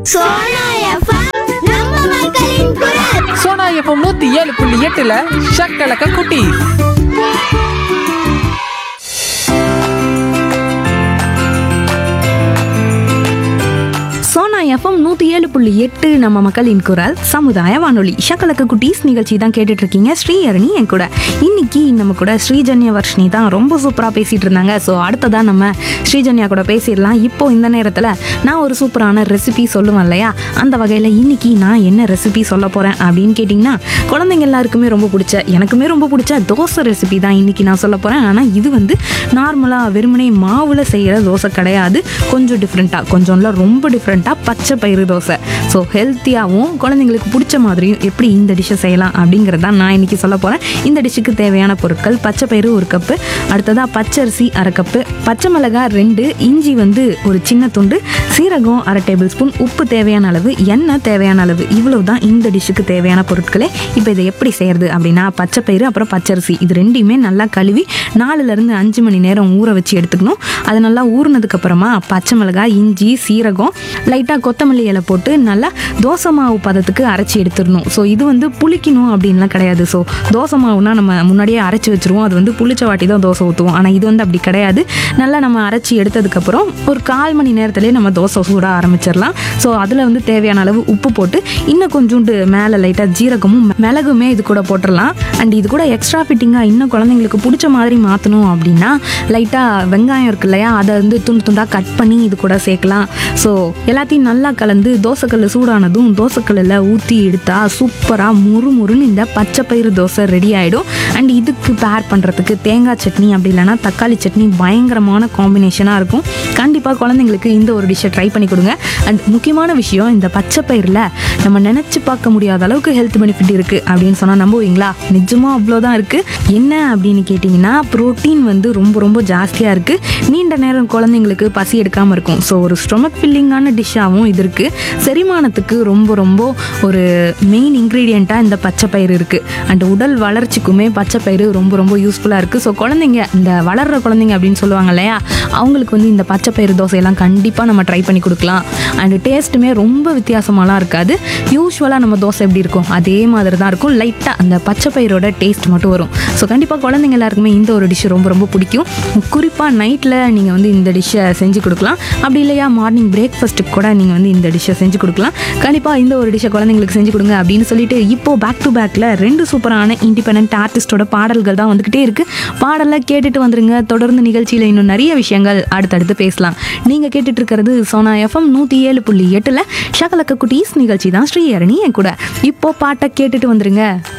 Sona FM நம்ம மக்களின் குரல் சோனா எஃப்எம் நூத்தி ஏழு புள்ளி எட்டுல ஷக்கலக்க குட்டி சோனா எஃப்எம் நூற்றி ஏழு புள்ளி எட்டு நம்ம மக்களின் குரல் சமுதாய வானொலி ஷக்கலக்க குட்டீஸ் நிகழ்ச்சி தான் கேட்டுட்டு இருக்கீங்க ஸ்ரீஹரணி என் கூட இன்னைக்கு நம்ம கூட ஸ்ரீஜன்ய வர்ஷினி தான் ரொம்ப சூப்பராக பேசிட்டு இருந்தாங்க ஸோ அடுத்ததான் நம்ம ஸ்ரீஜன்யா கூட பேசிடலாம் இப்போ இந்த நேரத்தில் நான் ஒரு சூப்பரான ரெசிபி சொல்லுவேன் இல்லையா அந்த வகையில் இன்னைக்கு நான் என்ன ரெசிபி சொல்ல போகிறேன் அப்படின்னு கேட்டிங்கன்னா குழந்தைங்க எல்லாருக்குமே ரொம்ப பிடிச்ச எனக்குமே ரொம்ப பிடிச்ச தோசை ரெசிபி தான் இன்னைக்கு நான் சொல்ல போகிறேன் ஆனால் இது வந்து நார்மலாக வெறுமனே மாவில் செய்கிற தோசை கிடையாது கொஞ்சம் டிஃப்ரெண்ட்டாக கொஞ்சம் இல்லை ரொம்ப டிஃப்ரெண்ட்டாக பச்சை பயிறு தோசை ஸோ ஹெல்த்தியாகவும் குழந்தைங்களுக்கு பிடிச்ச மாதிரியும் எப்படி இந்த டிஷ்ஷை செய்யலாம் அப்படிங்கிறத நான் இன்னைக்கு சொல்ல போகிறேன் இந்த டிஷ்ஷுக்கு தேவையான பொருட்கள் பச்சை பயிறு ஒரு கப்பு அடுத்ததாக பச்சரிசி அரை கப்பு பச்சை மிளகாய் ரெண்டு இஞ்சி வந்து ஒரு சின்ன துண்டு சீரகம் அரை டேபிள் ஸ்பூன் உப்பு தேவையான அளவு எண்ணெய் தேவையான அளவு இவ்வளவு தான் இந்த டிஷ்ஷுக்கு தேவையான பொருட்களே இப்போ இதை எப்படி செய்யறது அப்படின்னா பச்சை பயிறு அப்புறம் பச்சரிசி இது ரெண்டையுமே நல்லா கழுவி நாலுலேருந்து அஞ்சு மணி நேரம் ஊற வச்சு எடுத்துக்கணும் அது நல்லா ஊறினதுக்கு அப்புறமா பச்சை மிளகாய் இஞ்சி சீரகம் லைட்டாக கொத்தமல்லி இலை போட்டு நல்லா தோசை மாவு பதத்துக்கு அரைச்சி எடுத்துடணும் ஸோ இது வந்து புளிக்கணும் அப்படின்லாம் கிடையாது ஸோ தோசை மாவுனா நம்ம முன்னாடியே அரைச்சி வச்சிருவோம் அது வந்து புளிச்ச வாட்டி தான் தோசை ஊற்றுவோம் ஆனால் இது வந்து அப்படி கிடையாது நல்லா நம்ம அரைச்சி எடுத்ததுக்கப்புறம் ஒரு கால் மணி நேரத்துலேயே நம்ம தோசை சூட ஆரம்பிச்சிடலாம் ஸோ அதில் வந்து தேவையான அளவு உப்பு போட்டு இன்னும் கொஞ்சோண்டு மேலே லைட்டாக ஜீரகமும் மிளகுமே இது கூட போட்டுடலாம் அண்ட் இது கூட எக்ஸ்ட்ரா ஃபிட்டிங்காக இன்னும் குழந்தைங்களுக்கு பிடிச்ச மாதிரி மாற்றணும் அப்படின்னா லைட்டாக வெங்காயம் இருக்கு இல்லையா அதை வந்து துண்டு துண்டாக கட் பண்ணி இது கூட சேர்க்கலாம் ஸோ எல்லாத்தையும் நல்லா கலந்து தோசைக்கல் சூடானதும் தோசைக்கல்லில் ஊற்றி எடுத்தா சூப்பராக முறு முறுன்னு இந்த பச்சை பயிறு தோசை ரெடி ஆகிடும் அண்ட் இதுக்கு பேர் பண்ணுறதுக்கு தேங்காய் சட்னி அப்படி இல்லைன்னா தக்காளி சட்னி பயங்கரமான காம்பினேஷனாக இருக்கும் கண்டிப்பாக குழந்தைங்களுக்கு இந்த ஒரு டிஷ்ஷை ட்ரை பண்ணி கொடுங்க அண்ட் முக்கியமான விஷயம் இந்த பச்சை பயிரில் நம்ம நினச்சி பார்க்க முடியாத அளவுக்கு ஹெல்த் பெனிஃபிட் இருக்குது அப்படின்னு சொன்னால் நம்புவீங்களா நிஜமாக அவ்வளோதான் இருக்குது என்ன அப்படின்னு கேட்டிங்கன்னா ப்ரோட்டீன் வந்து ரொம்ப ரொம்ப ஜாஸ்தியாக இருக்குது நீண்ட நேரம் குழந்தைங்களுக்கு பசி எடுக்காமல் இருக்கும் ஸோ ஒரு ஸ்டொமக் ஃபில்லிங்கான டிஷ்ஷாகவும் இது இருக்குது செரிமானத்துக்கு ரொம்ப ரொம்ப ஒரு மெயின் இன்க்ரீடியண்ட்டாக இந்த பச்சை பயிறு இருக்குது அண்ட் உடல் வளர்ச்சிக்குமே பச்சை பயிறு ரொம்ப ரொம்ப யூஸ்ஃபுல்லாக இருக்குது ஸோ குழந்தைங்க இந்த வளர்கிற குழந்தைங்க அப்படின்னு சொல்லுவாங்க இல்லையா அவங்களுக்கு வந்து இந்த பச்சை பயிறு தோசையெல்லாம் கண்டிப்பாக நம்ம ட்ரை பண்ணி கொடுக்கலாம் அண்ட் டேஸ்ட்டுமே ரொம்ப வித்தியாசமாலாம் இருக்காது யூஸ்வலாக நம்ம தோசை எப்படி இருக்கும் அதே மாதிரி தான் இருக்கும் லைட்டாக அந்த பச்சை பயிரோட டேஸ்ட் மட்டும் வரும் ஸோ கண்டிப்பாக குழந்தைங்க எல்லாருக்குமே இந்த ஒரு டிஷ் ரொம்ப ரொம்ப பிடிக்கும் குறிப்பாக நைட்டில் நீங்கள் வந்து இந்த டிஷ்ஷை செஞ்சு கொடுக்கலாம் அப்படி இல்லையா மார்னிங் பிரேக்ஃபாஸ்ட்டுக்கு கூட நீங்கள் வந்து இந்த டிஷ்ஷை செஞ்சு கொடுக்கலாம் கண்டிப்பாக இந்த ஒரு டிஷ்ஷை குழந்தைங்களுக்கு செஞ்சு கொடுங்க அப்படின்னு சொல்லிட்டு இப்போ பேக் டு பேக்கில் ரெண்டு சூப்பரான இண்டிபெண்ட் ஆர்டிஸ்டோட பாடல்கள் தான் வந்துக்கிட்டே இருக்குது பாடலை கேட்டுட்டு வந்துருங்க தொடர்ந்து நிகழ்ச்சியில் இன்னும் நிறைய விஷயங்கள் அடுத்தடுத்து பேசலாம் நீங்கள் கேட்டுட்டு இருக்கிறது சோனா எஃப்எம் நூற்றி ஏழு புள்ளி எட்டில் ஷகலக்க குட்டீஸ் நிகழ்ச்சி தான் ஸ்ரீஹரணி என் கூட இப்போ பாட்டை கேட்டுட்டு வந்துருங்க